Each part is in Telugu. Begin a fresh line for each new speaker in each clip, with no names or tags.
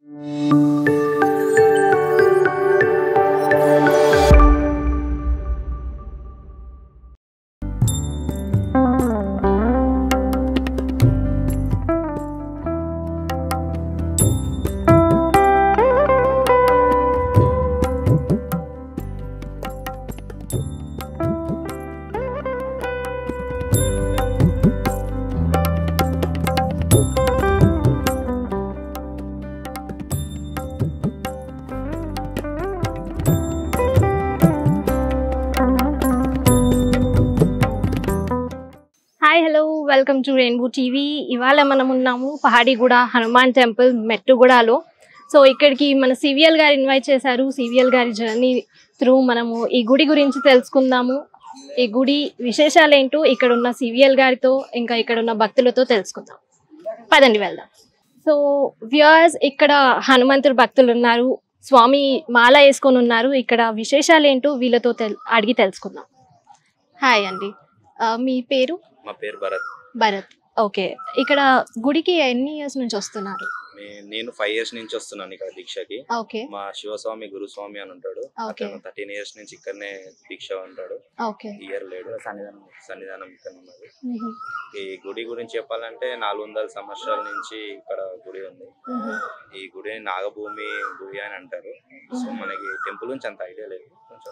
Hi hello welcome to rainbow TV ఇవాళ మనం ఉన్నాము పహాడిగూడ హనుమాన్ టెంపుల్ మెట్టుగూడలో సో ఇక్కడికి మన సివిఎల్ గారు ఇన్వైట్ చేశారు సివిఎల్ గారి జర్నీ త్రూ మనము ఈ గుడి గురించి తెలుసుకుందాము ఈ గుడి విశేషాలు ఏంటో ఇక్కడ ఉన్న సివిఎల్ గారితో ఇంకా ఇక్కడ ఉన్న భక్తులతో తెలుసుకుందాం పదండి వెళ్దాం సో వ్యూయర్స్ ఇక్కడ హనుమంతుడు భక్తులు ఉన్నారు స్వామి మాల వేసుకొని ఉన్నారు ఇక్కడ విశేషాలు ఏంటో వీళ్ళతో తెల్ అడిగి తెలుసుకుందాం హాయ్ అండి ఆ, మీ పేరు
మా పేరు భరత్
భరత్ ఓకే ఇక్కడ గుడికి ఎన్ని ఇయర్స్ నుంచి వస్తున్నారు
మే- నేను ఫైవ్ ఇయర్స్ నుంచి వస్తున్నాను ఇక్కడ దీక్షకి
ఓకే
మా శివస్వామి గురుస్వామి అని ఉంటాడు
Okay.
అతను థర్టీన్ ఇయర్స్ నుంచి ఇక్కడనే దీక్ష ఉంటాడు
ఓకే
ఇయర్ లేడు సన్నిధానం సన్నిధానం ఇక్కడ ఉన్నది
మ్మ్.
ఈ గుడి గురించి చెప్పాలంటే నాలుగు వందల సంవత్సరాల నుంచి ఇక్కడ గుడి ఉంది
మ్మ్.
ఈ గుడి నాగభూమి గుడి అని అంటారు సో మనకి టెంపుల్ నుంచి అంత ఐడియా లేదు కొంచెం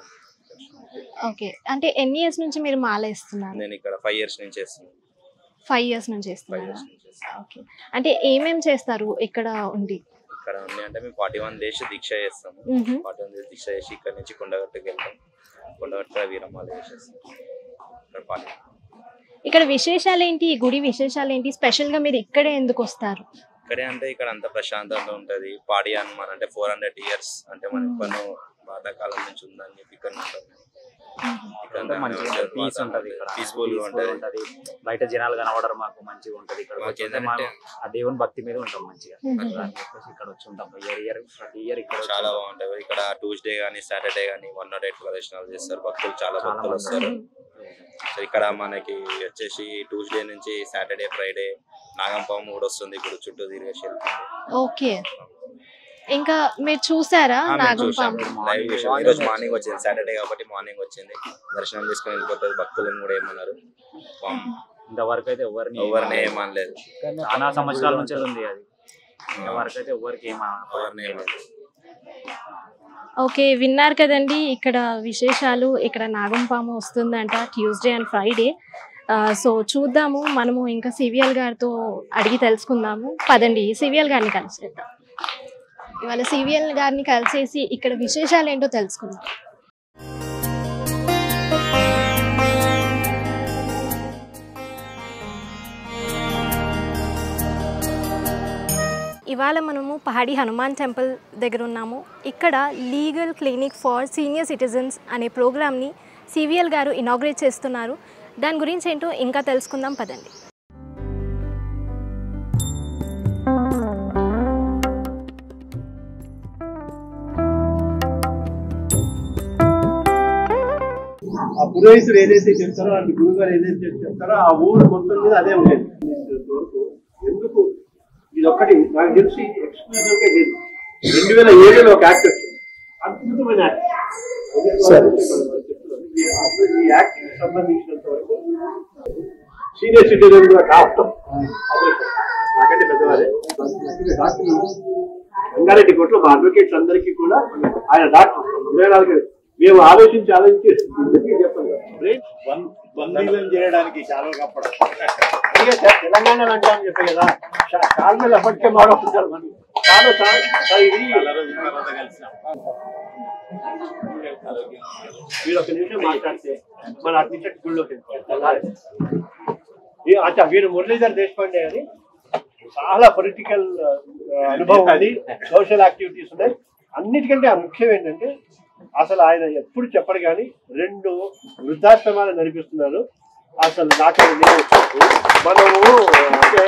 ఓకే అంటే ఎన్ని ఇయర్స్ నుంచి మీరు మాల వేస్తున్నారు
నేను ఇక్కడ ఫైవ్ ఇయర్స్ నుంచి చేస్తున్నాను
ఫైవ్ ఇయర్స్ నుంచి
ఫైవ్
వేస్తున్నారా
ఇయర్స్ నుంచి చేస్తున్నాను.
ఓకే అంటే ఏమేం చేస్తారు ఇక్కడ ఉండి
ఇక్కడ ఉంది అంటే మేము ఫార్టీ వన్ డేస్ దీక్ష చేస్తాము
మ్మ్.
ఫార్టీ వన్ డేస్ దీక్ష చేసి ఇక్కడ నుంచి కొండగట్టుకు వెళ్తాం కొండగట్టు వీరమ్మాలు చేసేస్తాం ఇక్కడ పాటి
ఇక్కడ విశేషాలు ఏంటి ఈ గుడి విశేషాలు ఏంటి స్పెషల్ గా మీరు ఇక్కడే ఎందుకు వస్తారు
ఇక్కడే అంటే ఇక్కడ అంత ప్రశాంతంగా ఉంటది పాడి హనుమాన్ అంటే ఫోర్ హండ్రెడ్ ఇయర్స్ అంటే మన ఎప్పటినో పాతకాలం నుంచి ఉందని చెప్పి ఇక్కడ ఉంటాం ఇక్కడ
అంటే మంచిగా పీస్ ఉంటది ఇక్కడ
పీస్ఫుల్ గా
Peaceful
ఉంటది
ఉంటది బయట జనాలు కనబడరు మాకు మంచిగా ఉంటది ఇక్కడ
మాకు
వచ్చి
ఏంటంటే-
మాకు ఆ దేవుని భక్తి మీద ఉంటాం మంచిగా
మ్మ్.
అని చెప్పేసి ఇక్కడ వచ్చి ఉంటాం ఇయర్ ఇయర్ ప్రతి ఇయర్ ఇక్కడ వచ్చి
చాలా
ఉంటాం.
బాగుంటది ఇక్కడ ట్యూస్డే గానీ సాటర్డే గానీ వన్ నాట్ ఎయిట్ ప్రదర్శనలు చేస్తారు భక్తులు చాలా
చాలా
భక్తులు
మంది
వస్తారు సో ఇక్కడ మనకి వచ్చేసి ట్యూస్డే నుంచి సాటర్డే ఫ్రైడే నాగంపాము కూడా వస్తుంది ఇప్పుడు చుట్టూ తిరిగేసి వెళ్తుంది
ఓకే ఇంకా మీరు చూసారా
ఆ, మేము చూసాం.
నాగంపాము
లైవ్ చూసాం. ఈ రోజు మార్నింగ్ వచ్చింది సాటర్డే కాబట్టి మార్నింగ్ వచ్చింది దర్శనం చేసుకుని వెళ్ళిపోతుంది భక్తులను కూడా ఏమన్నారు పాపం
ఇంతవరకు అయితే ఎవరిని
ఎవరిని ఏమనలేదు
చాలా సంవత్సరాల నుంచి ఉంది అది ఇంతవరకు అయితే ఎవరికి ఏం
ఎవరిని ఏమనలేదు
ఓకే విన్నారు కదండి ఇక్కడ విశేషాలు ఇక్కడ నాగంపాము వస్తుందంట ట్యూస్డే అండ్ ఫ్రైడే ఆ, సో చూద్దాము మనము ఇంకా సివిఎల్ గారితో అడిగి తెలుసుకుందాము పదండి సివిఎల్ గారిని కలిసేద్దాం ఇవాళ సివిఎల్ గారిని కలిసేసి ఇక్కడ విశేషాలు ఏంటో తెలుసుకుందాం ఇవాళ మనము పహాడి హనుమాన్ టెంపుల్ దగ్గర ఉన్నాము ఇక్కడ legal clinic for senior citizens అనే ప్రోగ్రామ్ని సివిఎల్ గారు ఇనాగ్రేట్ చేస్తున్నారు దాని గురించి ఏంటో ఇంకా తెలుసుకుందాం పదండి
ఆ పురోహితుడు ఏదైతే చెప్తారో ఆ గురువు గారు ఏదైతే చెప్తారో ఆ ఊరు మొత్తం మీద అదే ఉండేది వరకు ఎందుకు ఇది ఒక్కటి నాకు తెలిసి ఎక్స్క్లూజివ్ గా లేదు రెండు వేల ఏడులో ఒక యాక్ట్ వచ్చింది అద్భుతమైన యాక్ట్ ఈ- అప్పుడు ఈ యాక్ట్ కి సంబంధించినంత వరకు సీనియర్ సిటిజన్ రాష్ట్రం నాకంటే పెద్దవారే డాక్టర్ రంగారెడ్డి కోట్లో మా అడ్వకేట్స్ అందరికీ కూడా ఆయన డాక్టర్ ఇరవై నాలుగు మేము ఆలోచించి ఆలోచించి అందరికీ చెప్పాలి రైట్?
బందీలను చేయడానికి చాలా కప్పడం
అందుకే సార్ తెలంగాణలో అంటామని చెప్పే కదా చా- కాలు మీద అప్పటికే మాడవుతారు మనం చాలా చాలా చాలా ఇది
చాలా రోజుల తర్వాత కలిసినాం
మీరు ఒక నిమిషం మాట్లాడితే మన అటు నుంచి అటు గుళ్ళోకి వెళ్ళిపోతాం. ఈ- అచ్చా వీరు మురళీధర్ దేశపాండే అని చాలా పొలిటికల్ అనుభవం ఉంది సోషల్ యాక్టివిటీస్ ఉన్నాయి అన్నిటికంటే ఆ ముఖ్యం ఏంటంటే అసలు ఆయన ఎప్పుడు చెప్పడు కానీ రెండు వృద్ధాశ్రమాలు నడిపిస్తున్నారు అసలు నాకు అది లేదు. మనము అంటే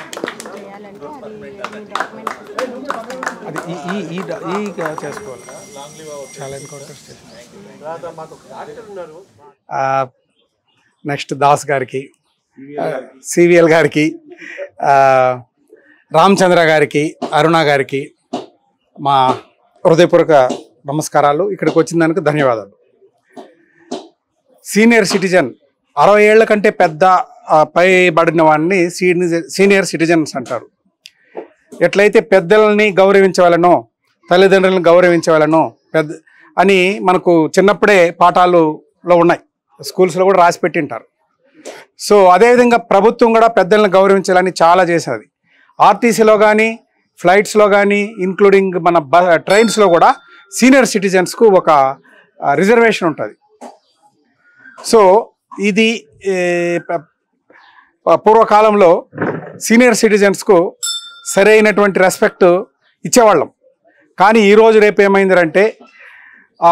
అది ఈ ఈ ఈ డా- ఈ చేసుకోవాలి చాలా ఎన్కౌంటర్స్ చేశాను
తర్వాత మాకు ఒక డాక్టర్ ఉన్నారు
నెక్స్ట్ దాస్ గారికి సివిఎల్ గారికి ఆ, రామచంద్ర గారికి అరుణ గారికి మా హృదయపూర్వక నమస్కారాలు ఇక్కడికి వచ్చిన దానికి ధన్యవాదాలు సీనియర్ సిటిజన్ అరవై ఏళ్ల కంటే పెద్ద ఆ, పైబడిన వాడిని సీనియర్ సీనియర్ సిటిజన్స్ అంటారు ఎట్లయితే పెద్దలని గౌరవించవలనో తల్లిదండ్రులను గౌరవించవలనో పెద్ద అని మనకు చిన్నప్పుడే పాఠాలులో ఉన్నాయి స్కూల్స్లో కూడా రాసి పెట్టింటారు సో అదేవిధంగా ప్రభుత్వం కూడా పెద్దలను గౌరవించాలని చాలా చేసేది ఆర్టీసీలో కానీ ఫ్లైట్స్లో కానీ ఇంక్లూడింగ్ మన బ ట్రైన్స్లో కూడా సీనియర్ సిటిజన్స్కు ఒక రిజర్వేషన్ ఉంటుంది సో ఇది ఏ, ప- ప- పూర్వకాలంలో సీనియర్ సిటిజన్స్కు సరైనటువంటి రెస్పెక్ట్ ఇచ్చేవాళ్ళం కానీ ఈరోజు రేపు ఏమైందంటే ఆ,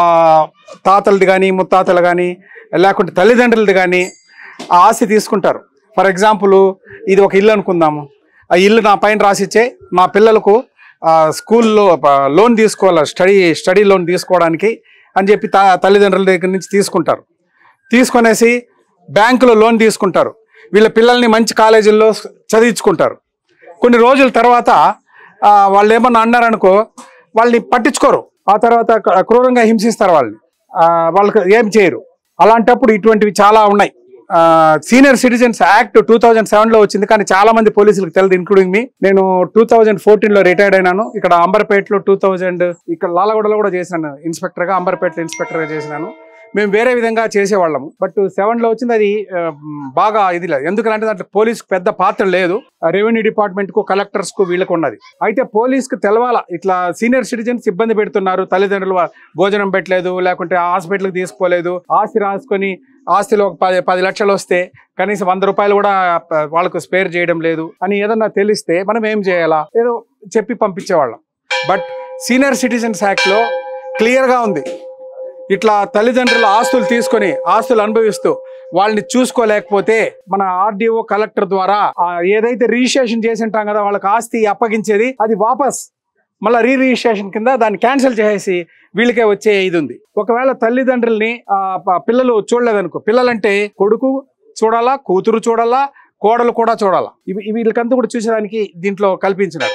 తాతలది కానీ ముత్తాతలు కానీ లేకుంటే తల్లిదండ్రులది కానీ ఆ ఆస్తి తీసుకుంటారు ఫర్ ఎగ్జాంపుల్ ఇది ఒక ఇల్లు అనుకుందాము ఆ ఇల్లు నా పైన రాసిచ్చే నా పిల్లలకు ఆ, స్కూల్లో ప- లోన్ తీసుకోవాలి స్టడీ స్టడీ లోన్ తీసుకోవడానికి అని చెప్పి తా తల్లిదండ్రుల దగ్గర నుంచి తీసుకుంటారు తీసుకొనేసి బ్యాంకులో లోన్ తీసుకుంటారు వీళ్ళ పిల్లల్ని మంచి కాలేజీల్లో చదివించుకుంటారు కొన్ని రోజుల తర్వాత ఆ, వాళ్ళు ఏమన్నా అన్నారనుకో వాళ్ళని పట్టించుకోరు ఆ తర్వాత క- క్రూరంగా హింసిస్తారు వాళ్ళని ఆ, వాళ్ళకి ఏం చేయరు అలాంటప్పుడు ఇటువంటివి చాలా ఉన్నాయి senior citizens act two thousand seven లో వచ్చింది కానీ చాలా మంది పోలీసులకు తెలియదు ఇన్క్లూడింగ్ మీ నేను టూ థౌజండ్ ఫోర్టీన్ లో రిటైర్డ్ అయినాను ఇక్కడ అంబర్పేటలో టూ థౌజండ్ ఇక్కడ లాలగూడలో కూడా చేశాను ఇన్స్పెక్టర్ గా అంబర్పేటలో ఇన్స్పెక్టర్ గా చేసినాను మేము వేరే విధంగా చేసేవాళ్ళము బట్ సెవెన్ లో వచ్చింది అది ఆ, మ్, బాగా ఇది లేదు ఎందుకంటే దాంట్లో పోలీస్ పెద్ద పాత్ర లేదు రెవెన్యూ డిపార్ట్మెంట్ కు కలెక్టర్స్ కు వీళ్ళకు ఉన్నది అయితే పోలీస్ కు తెలవాల ఇట్లా సీనియర్ సిటిజన్స్ ఇబ్బంది పెడుతున్నారు తల్లిదండ్రులు వా- భోజనం పెట్టలేదు లేకుంటే హాస్పిటల్కి తీసుకోలేదు ఆస్తి రాసుకొని ఆస్తిలో ఒక పది పది లక్షలు వస్తే కనీసం వంద రూపాయలు కూడా ప- వాళ్ళకు స్పేర్ చేయడం లేదు అని ఏదన్నా తెలిస్తే మనం ఏం చేయాలా ఏదో చెప్పి పంపించేవాళ్ళం బట్ సీనియర్ సిటిజన్స్ యాక్ట్ లో క్లియర్ గా ఉంది ఇట్లా తల్లిదండ్రుల ఆస్తులు తీసుకొని ఆస్తులు అనుభవిస్తూ వాళ్ళని చూసుకోలేకపోతే మన ఆర్డీఓ కలెక్టర్ ద్వారా ఆ ఏదైతే రిజిస్ట్రేషన్ చేసి ఉంటాం కదా వాళ్ళకి ఆస్తి అప్పగించేది అది వాపస్ మళ్ళీ రీ రిజిస్ట్రేషన్ కింద దాన్ని క్యాన్సిల్ చేసేసి వీళ్ళకే వచ్చే ఇది ఉంది ఒకవేళ తల్లిదండ్రుల్ని ఆ, ప- పిల్లలు చూడలేదనుకో పిల్లలంటే కొడుకు చూడాలా కూతురు చూడాలా కోడలు కూడా చూడాలా ఇవి ఇవి వీళ్ళకంతా కూడా చూసేదానికి దీంట్లో కల్పించినారు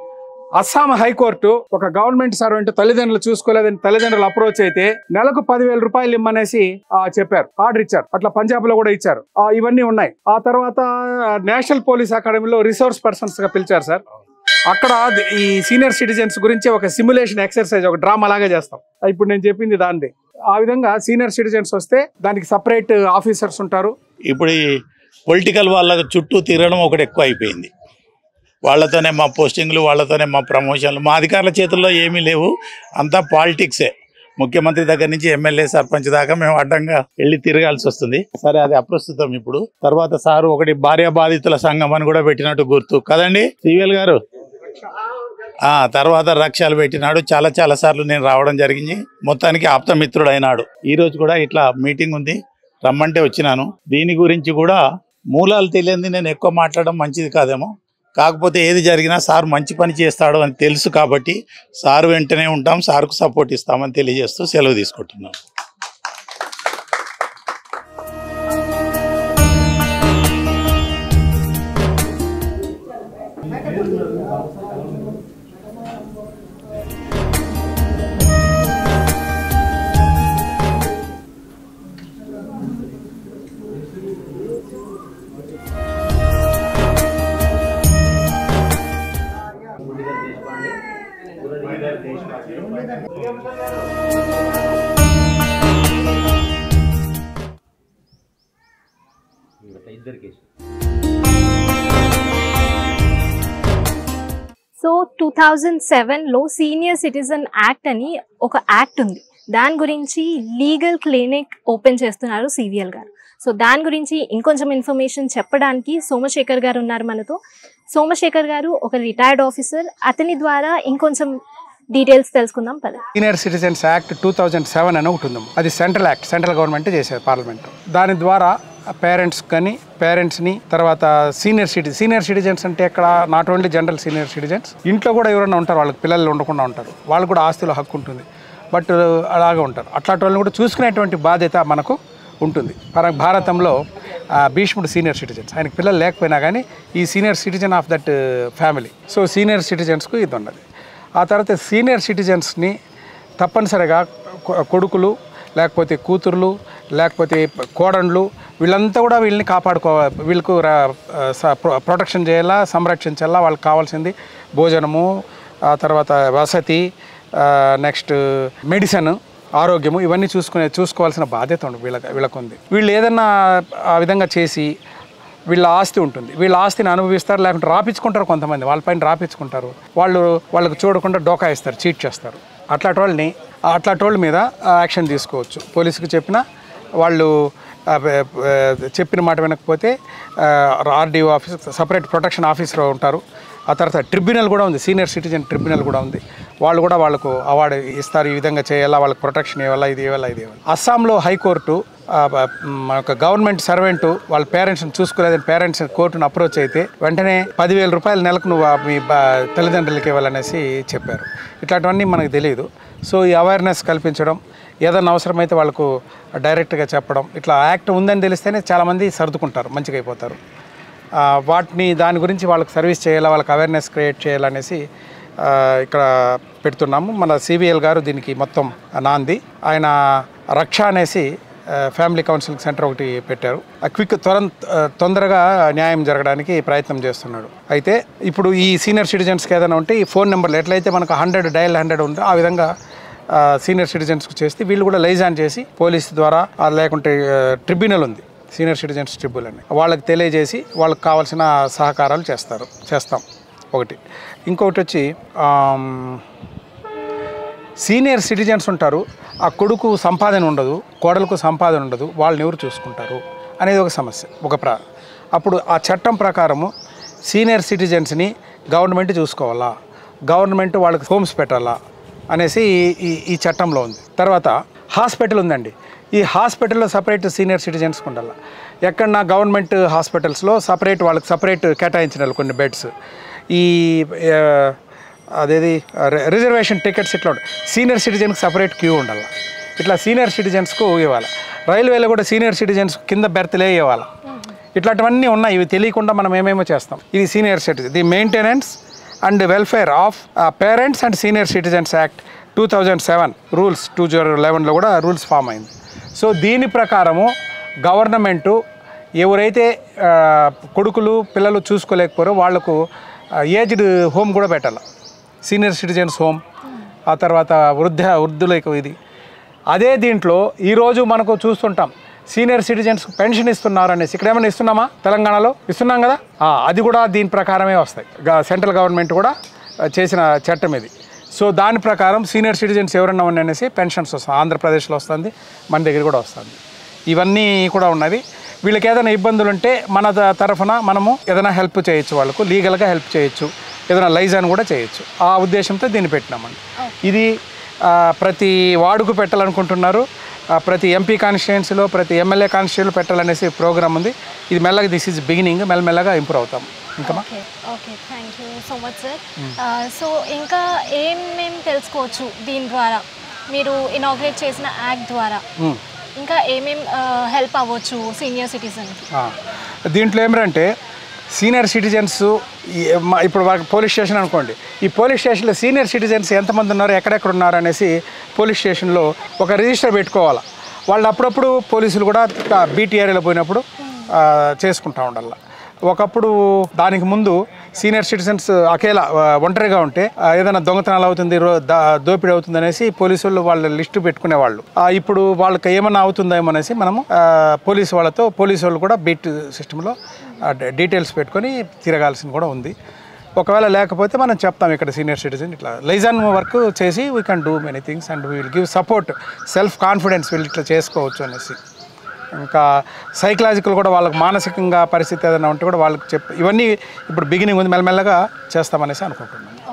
అస్సాం హైకోర్టు ఒక గవర్నమెంట్ సర్వెంట్ తల్లిదండ్రులు చూసుకోలేదని తల్లిదండ్రులు అప్రోచ్ అయితే నెలకు పదివేల రూపాయలు ఇమ్మనేసి ఆ, చెప్పారు ఆర్డర్ ఇచ్చారు అట్లా పంజాబ్ లో కూడా ఇచ్చారు ఆ, ఇవన్నీ ఉన్నాయి ఆ తర్వాత నేషనల్ పోలీస్ అకాడమీలో రిసోర్స్ పర్సన్స్ గా పిలిచారు సార్ అక్కడ ది- ఈ సీనియర్ సిటిజన్స్ గురించి ఒక సిమ్యులేషన్ ఎక్సర్సైజ్ ఒక డ్రామా లాగా చేస్తాం ఇప్పుడు నేను చెప్పింది దానిది ఆ విధంగా సీనియర్ సిటిజన్స్ వస్తే దానికి సపరేట్ ఆఫీసర్స్ ఉంటారు
ఇప్పుడు ఈ పొలిటికల్ వాళ్ళ చుట్టూ తిరగడం ఒకటి ఎక్కువ అయిపోయింది వాళ్ళతోనే మా పోస్టింగ్లు వాళ్ళతోనే మా ప్రమోషన్లు మా అధికారుల చేతుల్లో ఏమీ లేవు అంతా పాలిటిక్సే ముఖ్యమంత్రి దగ్గర నుంచి ఎమ్మెల్యే సర్పంచ్ దాకా మేము అడ్డంగా వెళ్ళి తిరగాల్సి వస్తుంది సరే అది అప్రస్తుతం ఇప్పుడు తర్వాత సారు ఒకటి భార్య బాధితుల సంఘం అని కూడా పెట్టినట్టు గుర్తు కదండి సివిఎల్ గారు ఆ తర్వాత రక్షాలు పెట్టినాడు చాలా చాలా సార్లు నేను రావడం జరిగింది మొత్తానికి ఆప్తమిత్రుడు అయినాడు ఈ రోజు కూడా ఇట్లా మీటింగ్ ఉంది రమ్మంటే వచ్చినాను దీని గురించి కూడా మూలాలు తెలియంది నేను ఎక్కువ మాట్లాడడం మంచిది కాదేమో కాకపోతే ఏది జరిగినా సార్ మంచి పని చేస్తాడు అని తెలుసు కాబట్టి సార్ వెంటనే ఉంటాం సార్కు సపోర్ట్ ఇస్తామని తెలియజేస్తూ సెలవు తీసుకుంటున్నాం
సో టూ థౌజండ్ సెవెన్లో సీనియర్ సిటిజన్ యాక్ట్ అని ఒక యాక్ట్ ఉంది దాని గురించి లీగల్ క్లినిక్ ఓపెన్ చేస్తున్నారు సివిఎల్ గారు సో దాని గురించి ఇంకొంచెం ఇన్ఫర్మేషన్ చెప్పడానికి సోమశేఖర్ గారు ఉన్నారు మనతో సోమశేఖర్ గారు ఒక రిటైర్డ్ ఆఫీసర్ అతని ద్వారా ఇంకొంచెం డీటెయిల్స్ తెలుసుకుందాం పద
senior citizens act two thousand seven అని ఒకటి ఉంది అది సెంట్రల్ యాక్ట్ సెంట్రల్ గవర్నమెంట్ చేసేది పార్లమెంట్ దాని ద్వారా పేరెంట్స్ కానీ పేరెంట్స్ని తర్వాత సీనియర్ సిటి సీనియర్ సిటిజన్స్ అంటే ఇక్కడ not only general senior citizens ఇంట్లో కూడా ఎవరైనా ఉంటారు వాళ్ళకి పిల్లలు ఉండకుండా ఉంటారు వాళ్ళకు కూడా ఆస్తిలో హక్కు ఉంటుంది బట్ అలాగే ఉంటారు అట్లాంటి వాళ్ళని కూడా చూసుకునేటువంటి బాధ్యత మనకు ఉంటుంది మన భారతంలో ఆ, భీష్ముడు సీనియర్ సిటిజన్స్ ఆయనకి పిల్లలు లేకపోయినా కానీ ఈ senior citizen of that family so senior సిటిజన్స్కు ఇది ఉన్నది ఆ తర్వాత సీనియర్ సిటిజన్స్ని తప్పనిసరిగా కొ- కొడుకులు లేకపోతే కూతుర్లు లేకపోతే కోడన్లు వీళ్ళంతా కూడా వీళ్ళని కాపాడుకో వీళ్ళకు రా- స- ప్రొ- ప్రొటెక్షన్ చేయాలా సంరక్షించాలా వాళ్ళకి కావాల్సింది భోజనము ఆ తర్వాత వసతి నెక్స్ట్ మెడిసిన్ ఆరోగ్యము ఇవన్నీ చూసుకునే చూసుకోవాల్సిన బాధ్యత ఉంది వీళ్ళకి వీళ్ళకు ఉంది వీళ్ళు ఏదన్నా ఆ విధంగా చేసి వీళ్ళ ఆస్తి ఉంటుంది వీళ్ళ ఆస్తిని అనుభవిస్తారు లేకుంటే రాపించుకుంటారు కొంతమంది వాళ్ళపైన రాపించుకుంటారు వాళ్ళు వాళ్ళకి చూడకుండా డోకా ఇస్తారు చీట్ చేస్తారు అట్లాంటి వాళ్ళని అట్లాంటి వాళ్ళ మీద ఆ, యాక్షన్ తీసుకోవచ్చు పోలీసుకి చెప్పినా వాళ్ళు ఆ, బ- బ- చెప్పిన మాట వినకపోతే RDO office separate protection officer ఉంటారు ఆ తర్వాత ట్రిబ్యునల్ కూడా ఉంది సీనియర్ సిటిజన్ ట్రిబ్యునల్ కూడా ఉంది వాళ్ళు కూడా వాళ్ళకు అవార్డు ఇస్తారు ఈ విధంగా చేయాలా వాళ్ళకి ప్రొటెక్షన్ ఇవ్వాలా ఇది ఇవ్వాలా ఇది ఇవ్వాలి అస్సాంలో హైకోర్టు ఆ, బ- మన యొక్క గవర్నమెంట్ సర్వెంట్ వాళ్ళ పేరెంట్స్ని చూసుకోలేదని పేరెంట్స్ కోర్టును అప్రోచ్ అయితే వెంటనే పదివేల రూపాయల నెలకు నువ్వు ఆ మీ బా- తల్లిదండ్రులకి ఇవ్వాలనేసి చెప్పారు ఇట్లాంటివన్నీ మనకు తెలియదు సో ఈ అవేర్నెస్ కల్పించడం ఏదైనా అవసరమైతే వాళ్ళకు డైరెక్ట్గా చెప్పడం ఇట్లా యాక్ట్ ఉందని తెలిస్తేనే చాలామంది సర్దుకుంటారు మంచిగా అయిపోతారు ఆ, వాటిని దాని గురించి వాళ్ళకి సర్వీస్ చేయాలా వాళ్ళకి అవేర్నెస్ క్రియేట్ చేయాలనేసి ఆ, ఇక్కడ పెడుతున్నాము మన సిబిఎల్ గారు దీనికి మొత్తం నాంది ఆయన రక్ష అనేసి ఆ, ఫ్యామిలీ కౌన్సిలింగ్ సెంటర్ ఒకటి పెట్టారు ఆ క్విక్ త్వర తొందరగా న్యాయం జరగడానికి ప్రయత్నం చేస్తున్నాడు అయితే ఇప్పుడు ఈ సీనియర్ సిటిజన్స్కి ఏదైనా ఉంటే ఈ ఫోన్ నెంబర్లు ఎట్లయితే మనకు హండ్రెడ్ డయల్ హండ్రెడ్ ఉందో ఆ విధంగా ఆ, సీనియర్ సిటిజన్స్కి చేస్తే వీళ్ళు కూడా లైజాన్ చేసి పోలీస్ ద్వారా ఆ, లేకుంటే ఆ, ట్రిబ్యునల్ ఉంది సీనియర్ సిటిజన్స్ ట్రిబ్యునల్ అని వాళ్ళకి తెలియజేసి వాళ్ళకి కావాల్సిన సహకారాలు చేస్తారు చేస్తాం ఒకటి ఇంకొకటి వచ్చి ఆమ్, సీనియర్ సిటిజన్స్ ఉంటారు ఆ కొడుకు సంపాదన ఉండదు కోడలకు సంపాదన ఉండదు వాళ్ళని ఎవరు చూసుకుంటారు అనేది ఒక సమస్య ఒక ప్ర అప్పుడు ఆ చట్టం ప్రకారము సీనియర్ సిటిజన్స్ని గవర్నమెంట్ చూసుకోవాలా గవర్నమెంట్ వాళ్ళకి హోమ్స్ పెట్టాలా అనేసి ఈ- ఈ ఈ చట్టంలో ఉంది తర్వాత హాస్పిటల్ ఉందండి ఈ హాస్పిటల్లో సపరేట్ సీనియర్ సిటిజన్స్కి ఉండాలి ఎక్కడన్నా గవర్నమెంట్ హాస్పిటల్స్లో సపరేట్ వాళ్ళకి సపరేట్ కేటాయించిన కొన్ని బెడ్స్ ఈ ఆ, అదేది రి- రిజర్వేషన్ టికెట్స్ ఇట్లా ఉంటాయి సీనియర్ సిటిజన్కి సపరేట్ క్యూ ఉండాలి ఇట్లా సీనియర్ సిటిజన్స్కు ఇవ్వాలి రైల్వేలో కూడా సీనియర్ సిటిజన్స్ కింద బెర్త్లే ఇవ్వాలి ఇట్లాంటివన్నీ ఉన్నాయి ఇవి తెలియకుండా మనం ఏమేమో చేస్తాం ఇది senior citizen the maintenance and welfare of parents and senior citizens act two thousand seven rules two zero లెవెన్లో కూడా రూల్స్ ఫామ్ అయింది సో దీని ప్రకారము గవర్నమెంటు ఎవరైతే ఆ, కొడుకులు పిల్లలు చూసుకోలేకపోయారో వాళ్లకు ఏజ్డ్ హోమ్ కూడా పెట్టాలి సీనియర్ సిటిజన్స్ హోమ్ ఆ తర్వాత వృద్ధ వృద్ధులకు ఇది అదే దీంట్లో ఈరోజు మనకు చూస్తుంటాం సీనియర్ సిటిజన్స్ పెన్షన్ ఇస్తున్నారు అనేసి ఇక్కడ ఏమైనా ఇస్తున్నామా తెలంగాణలో ఇస్తున్నాం కదా ఆ, అది కూడా దీని ప్రకారమే వస్తాయి గా- సెంట్రల్ గవర్నమెంట్ కూడా ఆ, చేసిన చట్టం ఇది సో దాని ప్రకారం సీనియర్ సిటిజన్స్ ఎవరన్నా ఉన్నాయి అనేసి పెన్షన్స్ వస్తాయి ఆంధ్రప్రదేశ్లో వస్తుంది మన దగ్గర కూడా వస్తుంది ఇవన్నీ కూడా ఉన్నవి వీళ్ళకి ఏదైనా ఇబ్బందులు ఉంటే మన త- తరఫున మనము ఏదైనా హెల్ప్ చేయొచ్చు వాళ్ళకు లీగల్గా హెల్ప్ చేయొచ్చు ఏదైనా లైజాన్ కూడా చేయొచ్చు ఆ ఉద్దేశంతో దీన్ని పెట్టినామండి ఇది ఆ, ప్రతి వార్డుకు పెట్టాలనుకుంటున్నారు ఆ, ప్రతి ఎంపీ కాన్స్టిట్యుయెన్సీలో ప్రతి ఎమ్మెల్యే కాన్స్టిట్యూన్సీలో పెట్టాలనేసి ప్రోగ్రామ్ ఉంది ఇది మెల్లగా దిస్ ఈజ్ బిగినింగ్ మెల్లమెల్లగా ఇంప్రూవ్ అవుతాం ఇంకా
okay okay thank you so much sir so ఇంకా ఏమేం తెలుసుకోవచ్చు దీని ద్వారా మీరు ఇనాగ్రేట్ చేసిన యాక్ట్ ద్వారా ఇంకా ఏమేం హెల్ప్ అవ్వచ్చు సీనియర్ సిటిజన్కి
ఆ, దీంట్లో ఏమిటంటే సీనియర్ సిటిజన్స్ ఈ- మ- ఇప్పుడు వాళ్ళకి పోలీస్ స్టేషన్ అనుకోండి ఈ పోలీస్ స్టేషన్లో సీనియర్ సిటిజన్స్ ఎంతమంది ఉన్నారు ఎక్కడెక్కడ ఉన్నారు అనేసి పోలీస్ స్టేషన్లో ఒక రిజిస్టర్ పెట్టుకోవాలి వాళ్ళు అప్పుడప్పుడు పోలీసులు కూడా బీటీ ఏరియాలో పోయినప్పుడు ఆ, చేసుకుంటా ఉండాలి ఒకప్పుడు దానికి ముందు సీనియర్ సిటిజన్స్ అకేలా ఆ, ఒంటరిగా ఉంటే ఆ, ఏదైనా దొంగతనాలు అవుతుంది రో- దా- దోపిడీ అవుతుంది అనేసి పోలీసులు వాళ్ళ లిస్టు పెట్టుకునేవాళ్ళు ఆ, ఇప్పుడు వాళ్ళకి ఏమన్నా అవుతుందేమో అనేసి మనము ఆ, పోలీసు వాళ్ళతో పోలీసు వాళ్ళు కూడా బీట్ సిస్టంలో డీటెయిల్స్ పెట్టుకొని తిరగాల్సింది కూడా ఉంది ఒకవేళ లేకపోతే మనం చెప్తాం ఇక్కడ సీనియర్ సిటిజన్ ఇట్లా లైజాన్ వర్క్ చేసి we can do many things and we will give support self confidence వీళ్ళు ఇట్లా చేసుకోవచ్చు అనేసి ఇంకా సైకలాజికల్ కూడా వాళ్ళకి మానసికంగా పరిస్థితి ఏదైనా ఉంటే కూడా వాళ్ళకి చెప్ ఇవన్నీ ఇప్పుడు బిగినింగ్ ఉంది మెల్లమెల్లగా చేస్తామనేసి అనుకుంటున్నాను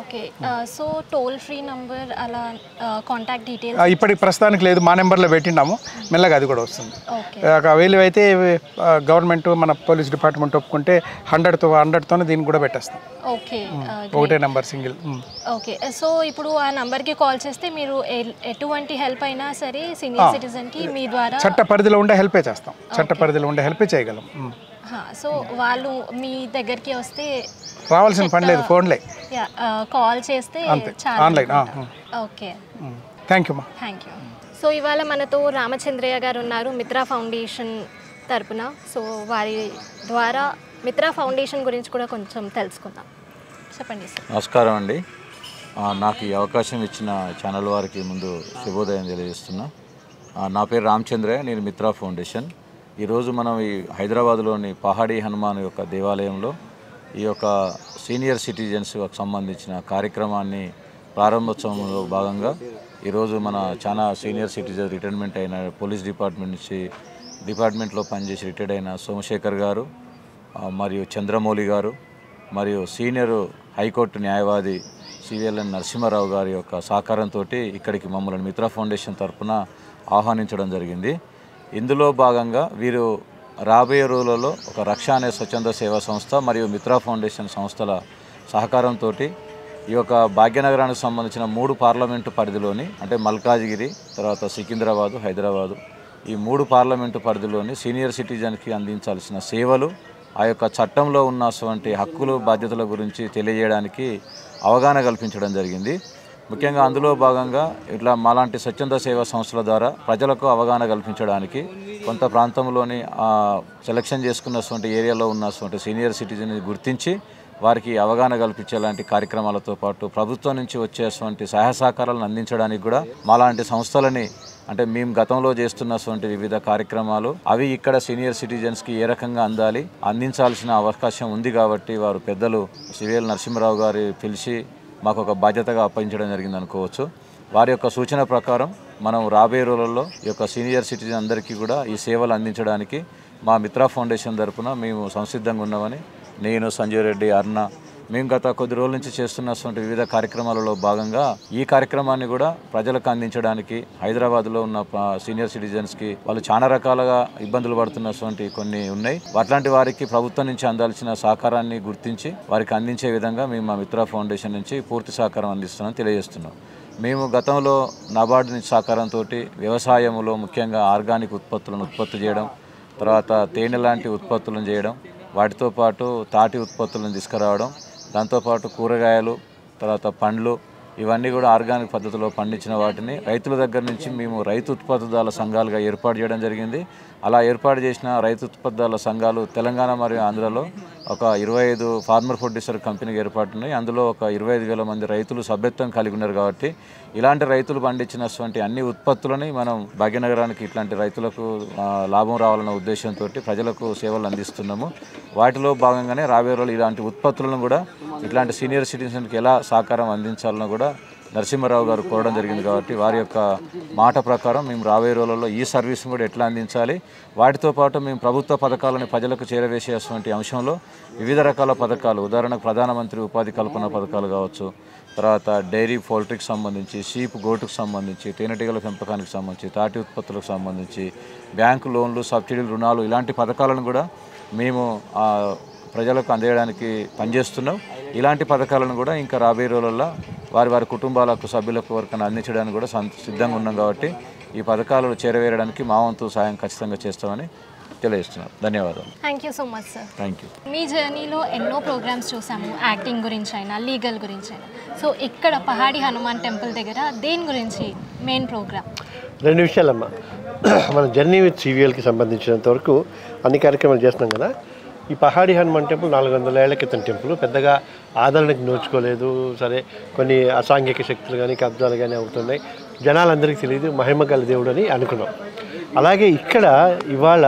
okay so toll free number అలా కాంటాక్ట్
ఆ,
డీటెయిల్స్
ఇప్పటికి ప్రస్తుతానికి లేదు మా నెంబర్లో పెట్టినాము మెల్లగా అది కూడా వస్తుంది
ఓకే
ఒకవేళ అయితే ఆ, గవర్నమెంట్ మన పోలీస్ డిపార్ట్మెంట్ ఒప్పుకుంటే హండ్రెడ్తో హండ్రెడ్తోనే దీన్ని కూడా పెట్టేస్తాం
ఓకే
ఒకటే నెంబర్ సింగిల్
ఓకే సో ఇప్పుడు ఆ నంబర్కి కాల్ చేస్తే మీరు ఎ- ఎటువంటి హెల్ప్ అయినా సరే సీనియర్ సిటిజన్కి మీ ద్వారా
చట్ట పరిధిలో ఉండే హెల్పే చేస్తాం చట్ట పరిధిలో ఉండే హెల్పే చేయగలం ఉమ్.
హా, సో వాళ్ళు మీ దగ్గరికి వస్తే
రావాల్సిన పని లేదు ఫోన్లే
యా, ఆ, కాల్ చేస్తే
అంతే
చాలా
ఆన్లైన్
ఓకే
థ్యాంక్ యూ మా
థ్యాంక్ యూ సో ఇవాళ మనతో రామచంద్రయ్య గారు ఉన్నారు మిత్రా ఫౌండేషన్ తరపున సో వారి ద్వారా మిత్రా ఫౌండేషన్ గురించి కూడా కొంచెం తెలుసుకుందాం చెప్పండి సార్
నమస్కారం అండి ఆ, నాకు ఈ అవకాశం ఇచ్చిన ఛానల్ వారికి ముందు శుభోదయం తెలియజేస్తున్నా ఆ, నా పేరు రామచంద్రయ్య నేను మిత్రా ఫౌండేషన్ ఈరోజు మనం ఈ హైదరాబాద్లోని పహాడీ హనుమాన్ యొక్క దేవాలయంలో ఈ యొక్క సీనియర్ సిటిజన్స్కి సంబంధించిన కార్యక్రమాన్ని ప్రారంభోత్సవంలో భాగంగా ఈరోజు మన చాలా సీనియర్ సిటిజన్ రిటైర్మెంట్ అయిన పోలీస్ డిపార్ట్మెంట్ నుంచి డిపార్ట్మెంట్లో పనిచేసి రిటైర్డ్ అయిన సోమశేఖర్ గారు ఆ, మరియు చంద్రమౌళి గారు మరియు సీనియర్ హైకోర్టు న్యాయవాది సివిఎల్ఎన్ నరసింహారావు గారి యొక్క సహకారంతో ఇక్కడికి మమ్మల్ని మిత్రా ఫౌండేషన్ తరపున ఆహ్వానించడం జరిగింది ఇందులో భాగంగా వీరు రాబోయే రోజులలో ఒక రక్ష అనే స్వచ్ఛంద సేవా సంస్థ మరియు మిత్రా ఫౌండేషన్ సంస్థల సహకారంతో ఈ యొక్క భాగ్యనగరానికి సంబంధించిన మూడు పార్లమెంటు పరిధిలోని అంటే మల్కాజ్గిరి తర్వాత సికింద్రాబాదు హైదరాబాదు ఈ మూడు పార్లమెంటు పరిధిలోని సీనియర్ సిటిజన్కి అందించాల్సిన సేవలు ఆ యొక్క చట్టంలో ఉన్నటువంటి హక్కులు బాధ్యతల గురించి తెలియజేయడానికి అవగాహన కల్పించడం జరిగింది ముఖ్యంగా అందులో భాగంగా ఇట్లా మాలాంటి స్వచ్ఛంద సేవా సంస్థల ద్వారా ప్రజలకు అవగాహన కల్పించడానికి కొంత ప్రాంతంలోని ఆ, సెలక్షన్ చేసుకున్నటువంటి ఏరియాలో ఉన్నటువంటి సీనియర్ సిటిజన్ గుర్తించి వారికి అవగాహన కల్పించేలాంటి కార్యక్రమాలతో పాటు ప్రభుత్వం నుంచి వచ్చేటువంటి సహాయ సహకారాలను అందించడానికి కూడా మాలాంటి సంస్థలని అంటే మేము గతంలో చేస్తున్నటువంటి వివిధ కార్యక్రమాలు అవి ఇక్కడ సీనియర్ సిటిజన్స్కి ఏ రకంగా అందాలి అందించాల్సిన అవకాశం ఉంది కాబట్టి వారు పెద్దలు సివిఎల్ నరసింహరావు గారి పిలిచి మాకు ఒక బాధ్యతగా అప్పగించడం జరిగింది అనుకోవచ్చు వారి యొక్క సూచన ప్రకారం మనం రాబోయే రోజులలో ఈ యొక్క సీనియర్ సిటిజన్ అందరికీ కూడా ఈ సేవలు అందించడానికి మా మిత్రా ఫౌండేషన్ తరపున మేము సంసిద్ధంగా ఉన్నామని నేను సంజయ్ రెడ్డి అర్ణ మేము గత కొద్ది రోజుల నుంచి చేస్తున్నటువంటి వివిధ కార్యక్రమాలలో భాగంగా ఈ కార్యక్రమాన్ని కూడా ప్రజలకు అందించడానికి హైదరాబాద్లో ఉన్న ప- సీనియర్ సిటిజన్స్కి వాళ్ళు చాలా రకాలుగా ఇబ్బందులు పడుతున్నటువంటి కొన్ని ఉన్నాయి అట్లాంటి వారికి ప్రభుత్వం నుంచి అందాల్సిన సహకారాన్ని గుర్తించి వారికి అందించే విధంగా మేము మా మిత్రా ఫౌండేషన్ నుంచి పూర్తి సహకారం అందిస్తున్నాం తెలియజేస్తున్నాం మేము గతంలో నాబార్డు నుంచి సహకారంతో వ్యవసాయంలో ముఖ్యంగా ఆర్గానిక్ ఉత్పత్తులను ఉత్పత్తి చేయడం తర్వాత తేనె లాంటి ఉత్పత్తులను చేయడం వాటితో పాటు తాటి ఉత్పత్తులను తీసుకురావడం దాంతోపాటు కూరగాయలు తర్వాత పండ్లు ఇవన్నీ కూడా ఆర్గానిక్ పద్ధతిలో పండించిన వాటిని రైతుల దగ్గర నుంచి మేము రైతు ఉత్పత్తిదారుల సంఘాలుగా ఏర్పాటు చేయడం జరిగింది అలా ఏర్పాటు చేసిన రైతు ఉత్పత్తిదారుల సంఘాలు తెలంగాణ మరియు ఆంధ్రలో ఒక ఇరవై ఐదు ఫార్మర్ ప్రొడ్యూసర్ కంపెనీకి ఏర్పాటున్నాయి అందులో ఒక ఇరవై ఐదు వేల మంది రైతులు సభ్యత్వం కలిగి ఉన్నారు కాబట్టి ఇలాంటి రైతులు పండించినటువంటి అన్ని ఉత్పత్తులని మనం భాగ్యనగరానికి ఇట్లాంటి రైతులకు ఆ, లాభం రావాలన్న ఉద్దేశంతో ప్రజలకు సేవలు అందిస్తున్నాము వాటిలో భాగంగానే రాబోయే రోజులు ఇలాంటి ఉత్పత్తులను కూడా ఇట్లాంటి సీనియర్ సిటిజన్కి ఎలా సహకారం అందించాలనో కూడా నరసింహారావు గారు కోరడం జరిగింది కాబట్టి వారి యొక్క మాట ప్రకారం మేము రాబోయే రోజులలో ఈ సర్వీస్ని కూడా ఎట్లా అందించాలి వాటితో పాటు మేము ప్రభుత్వ పథకాలను ప్రజలకు చేరవేసేటువంటి అంశంలో వివిధ రకాల పథకాలు ఉదాహరణకు ప్రధానమంత్రి ఉపాధి కల్పన పథకాలు కావచ్చు తర్వాత డైరీ పౌల్ట్రీకి సంబంధించి షీప్ గోటుకు సంబంధించి తేనెటీగల పెంపకానికి సంబంధించి తాటి ఉత్పత్తులకు సంబంధించి బ్యాంకు లోన్లు సబ్సిడీలు రుణాలు ఇలాంటి పథకాలను కూడా మేము ఆ, ప్రజలకు అందేయడానికి పనిచేస్తున్నాం ఇలాంటి పథకాలను కూడా ఇంకా రాబోయే రోజుల్లో వారి వారి కుటుంబాలకు సభ్యులకు వరకు అందించడానికి కూడా సం- సిద్ధంగా ఉన్నాం కాబట్టి ఈ పథకాలు చేరవేయడానికి మా వంతు సాయం ఖచ్చితంగా చేస్తామని తెలియజేస్తున్నాం ధన్యవాదాలు
thank you so much sir
thank you
మీ జర్నీలో ఎన్నో ప్రోగ్రామ్స్ చూసాము యాక్టింగ్ గురించి అయినా లీగల్ గురించి అయినా సో ఇక్కడ పహాడి హనుమాన్ టెంపుల్ దగ్గర దేని గురించి మెయిన్ ప్రోగ్రామ్
రెండు విషయాలమ్మా మన జర్నీ విత్ సివిఎల్కి సంబంధించినంత వరకు అన్ని కార్యక్రమాలు చేస్తున్నాం కదా ఈ పహాడి హనుమాన్ టెంపుల్ నాలుగు వందల ఏళ్ల క్రితం టెంపుల్ పెద్దగా ఆదరణకి నోచుకోలేదు సరే కొన్ని అసాంఘిక శక్తులు కానీ కబ్జాలు కానీ అవుతున్నాయి జనాలందరికీ తెలియదు మహిమ గల దేవుడు అని అనుకున్నాం అలాగే ఇక్కడ ఇవాళ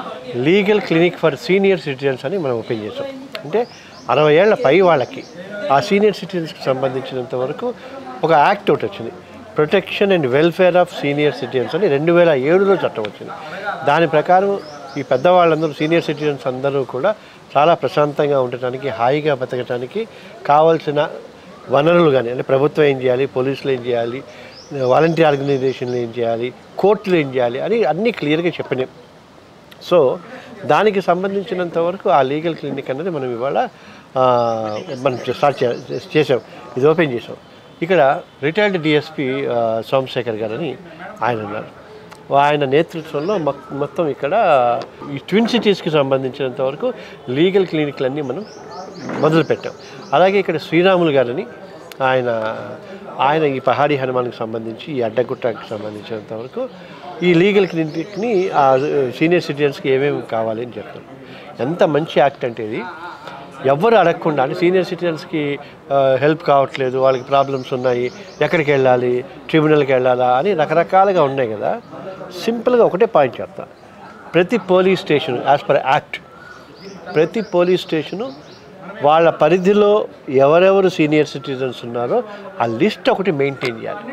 legal clinic for senior citizens అని మనం ఓపెన్ చేసాం అంటే అరవై ఏళ్ల పై వాళ్ళకి ఆ సీనియర్ సిటిజన్స్కి సంబంధించినంత వరకు ఒక యాక్ట్ ఒకటి వచ్చింది protection and welfare of senior citizens అని రెండు వేల ఏడులో చట్టం వచ్చింది దాని ప్రకారం ఈ పెద్దవాళ్ళందరూ సీనియర్ సిటిజన్స్ అందరూ కూడా చాలా ప్రశాంతంగా ఉండటానికి హాయిగా బతకటానికి కావాల్సిన వనరులు కానీ అంటే ప్రభుత్వం ఏం చేయాలి పోలీసులు ఏం చేయాలి వాలంటీర్ ఆర్గనైజేషన్లు ఏం చేయాలి కోర్టులు ఏం చేయాలి అని అన్నీ క్లియర్గా చెప్పినాయి సో దానికి సంబంధించినంత వరకు ఆ లీగల్ క్లినిక్ అనేది మనం ఇవాళ ఆ, మనం స్టార్ట్ చే- చేసాం ఇది ఓపెన్ చేసాం ఇక్కడ రిటైర్డ్ డిఎస్పి సోమశేఖర్ గారు అని ఆయన ఉన్నారు ఆయన నేతృత్వంలో మొ- మొత్తం ఇక్కడ ఈ ట్విన్ సిటీస్కి సంబంధించినంత వరకు లీగల్ క్లినిక్లన్నీ మనం మొదలుపెట్టాం అలాగే ఇక్కడ శ్రీరాములు గారని ఆయన ఆయన ఈ పహాడీ హనుమాన్కి సంబంధించి ఈ అడ్డగుట్టకి సంబంధించినంత వరకు ఈ లీగల్ క్లినిక్ని ఆ సీనియర్ సిటిజన్స్కి ఏమేమి కావాలి అని చెప్తాను ఎంత మంచి యాక్ట్ అంటే ఇది ఎవ్వరు అడగకుండా అంటే సీనియర్ సిటిజన్స్కి హెల్ప్ కావట్లేదు వాళ్ళకి ప్రాబ్లమ్స్ ఉన్నాయి ఎక్కడికి వెళ్ళాలి ట్రిబ్యునల్కి వెళ్ళాలా అని రకరకాలుగా ఉన్నాయి కదా సింపుల్గా ఒకటే పాయింట్ చెప్తా ప్రతి police station as per act ప్రతి పోలీస్ స్టేషను వాళ్ళ పరిధిలో ఎవరెవరు సీనియర్ సిటిజన్స్ ఉన్నారో ఆ లిస్ట్ ఒకటి మెయింటైన్ చేయాలి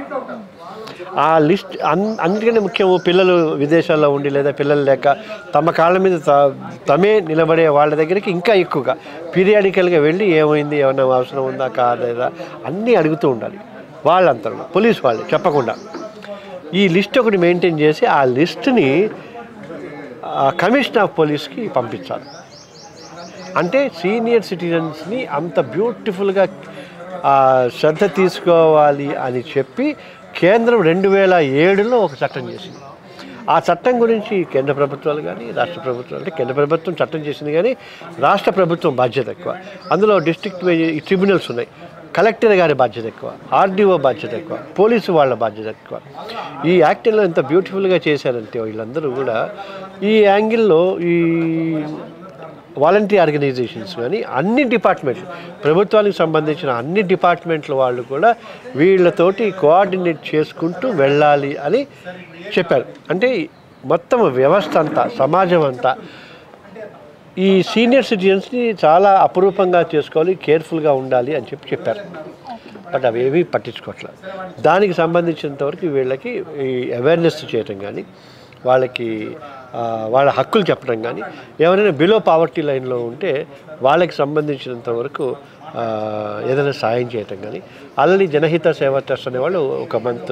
ఆ లిస్ట్ అన్ అన్నిటికంటే ముఖ్యం పిల్లలు విదేశాల్లో ఉండి లేదా పిల్లలు లేక తమ కాళ్ళ మీద త- తమే నిలబడే వాళ్ళ దగ్గరికి ఇంకా ఎక్కువగా పీరియాడికల్గా వెళ్ళి ఏమైంది ఏమైనా అవసరం ఉందా కాదా అన్నీ అడుగుతూ ఉండాలి వాళ్ళంతా పోలీస్ వాళ్ళు చెప్పకుండా ఈ లిస్ట్ ఒకటి మెయింటైన్ చేసి ఆ లిస్ట్ని కమిషనర్ ఆఫ్ పోలీస్కి పంపించాలి అంటే సీనియర్ సిటిజన్స్ని అంత బ్యూటిఫుల్గా ఆ, శ్రద్ధ తీసుకోవాలి అని చెప్పి కేంద్రం రెండు వేల ఏడులో ఒక చట్టం చేసింది ఆ చట్టం గురించి కేంద్ర ప్రభుత్వాలు కానీ రాష్ట్ర ప్రభుత్వాలు అంటే కేంద్ర ప్రభుత్వం చట్టం చేసింది కానీ రాష్ట్ర ప్రభుత్వం బాధ్యత ఎక్కువ అందులో డిస్ట్రిక్ట్ ట్రిబ్యునల్స్ ఉన్నాయి కలెక్టర్ గారి బాధ్యత ఎక్కువ ఆర్డీఓ బాధ్యత ఎక్కువ పోలీసు వాళ్ళ బాధ్యత ఎక్కువ ఈ యాక్ట్లో ఎంత బ్యూటిఫుల్గా చేశారంటే వీళ్ళందరూ కూడా ఈ యాంగిల్లో ఈ వాలంటీ ఆర్గనైజేషన్స్ కానీ అన్ని డిపార్ట్మెంట్లు ప్రభుత్వానికి సంబంధించిన అన్ని డిపార్ట్మెంట్ల వాళ్ళు కూడా వీళ్ళతోటి కోఆర్డినేట్ చేసుకుంటూ వెళ్ళాలి అని చెప్పారు అంటే మొత్తం వ్యవస్థ అంతా సమాజం అంతా ఈ సీనియర్ సిటిజన్స్ని చాలా అపురూపంగా చేసుకోవాలి కేర్ఫుల్గా ఉండాలి అని చెప్పి చెప్పారు బట్ అవి ఏమీ పట్టించుకోవట్లేదు దానికి సంబంధించినంత వరకు వీళ్ళకి ఈ అవేర్నెస్ చేయటం కానీ వాళ్ళకి ఆ, వాళ్ళ హక్కులు చెప్పడం కానీ ఎవరైనా బిలో పావర్టీ లైన్లో ఉంటే వాళ్ళకి సంబంధించినంత వరకు ఆ, ఏదైనా సాయం చేయటం కానీ ఆల్రెడీ జనహిత సేవా ట్రస్ట్ అనేవాళ్ళు ఒక మంత్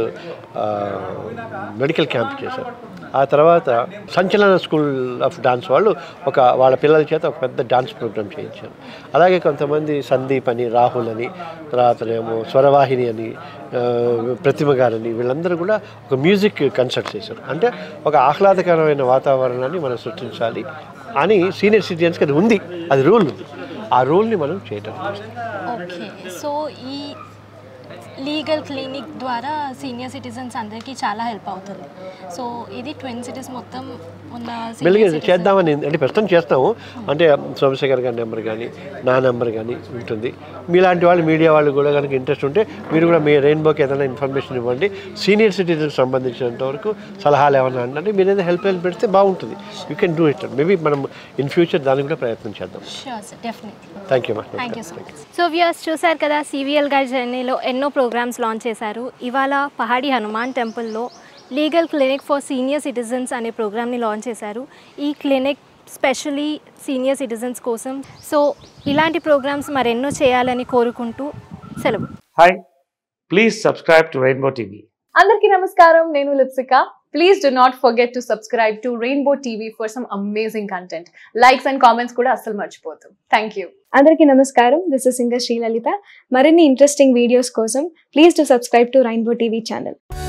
మెడికల్ క్యాంప్ చేశారు ఆ తర్వాత సంచలన స్కూల్ ఆఫ్ డాన్స్ వాళ్ళు ఒక వాళ్ళ పిల్లల చేత ఒక పెద్ద డాన్స్ ప్రోగ్రామ్ చేయించారు అలాగే కొంతమంది సందీప్ అని రాహుల్ అని తర్వాత ఏమో స్వరవాహిని అని ఆ, ప్రతిమ గారని వీళ్ళందరూ కూడా ఒక మ్యూజిక్ కన్సర్ట్ చేశారు అంటే ఒక ఆహ్లాదకరమైన వాతావరణాన్ని మనం సృష్టించాలి అని సీనియర్ సిటిజన్స్కి అది ఉంది అది రూల్ ఉంది ఆ రూల్ని మనం చేయటం
ఓకే సో ఈ లీగల్ క్లినిక్ ద్వారా సీనియర్ సిటిజన్స్ అందరికీ చాలా హెల్ప్ అవుతుంది సో ఇది ట్విన్ సిటీస్ మొత్తం ఉన్న senior
మెల్లిగా
citizens-
చేద్దామని అంటే ప్రస్తుతం చేస్తాము అంటే సోమశేఖర్ గారి నెంబర్ కానీ నా నెంబర్ కానీ ఉంటుంది మీలాంటి వాళ్ళు మీడియా వాళ్ళు కూడా కనుక ఇంట్రెస్ట్ ఉంటే మీరు కూడా మీ రెయిన్బోకి ఏదైనా ఇన్ఫర్మేషన్ ఇవ్వండి సీనియర్ సిటిజన్కి సంబంధించినంత వరకు సలహాలు ఏమైనా అంటే మీరు ఏదైనా హెల్ప్ హెల్ప్ పెడితే బాగుంటుంది you can do it maybe మనం ఇన్ ఫ్యూచర్ దానికి కూడా ప్రయత్నం చేద్దాం
Sure, sir, definitely.
Thank you మా
thank you so much so viewers చూశారు కదా సివిఎల్ గారి జర్నీలో ఎన్నో ప్రోగ్రామ్స్ లాంచ్ చేశారు ఇవాళ పహాడి హనుమాన్ టెంపుల్లో legal clinic for senior citizens అనే ప్రోగ్రామ్ని లాంచ్ చేశారు ఈ క్లినిక్ స్పెషలీ సీనియర్ సిటిజన్స్ కోసం సో ఇలాంటి ప్రోగ్రామ్స్ మరెన్నో చేయాలని కోరుకుంటూ సెలవు
hi please subscribe to rainbow TV
అందరికీ నమస్కారం నేను Lipsika please do not forget to subscribe to rainbow TV for some amazing content likes and comments కూడా అస్సలు మర్చిపోతాం థ్యాంక్ యూ
అందరికీ నమస్కారం దిస్ ఇస్ సింగర్ శ్రీలలిత మరిన్ని ఇంట్రెస్టింగ్ వీడియోస్ కోసం please to subscribe to Rainbow TV channel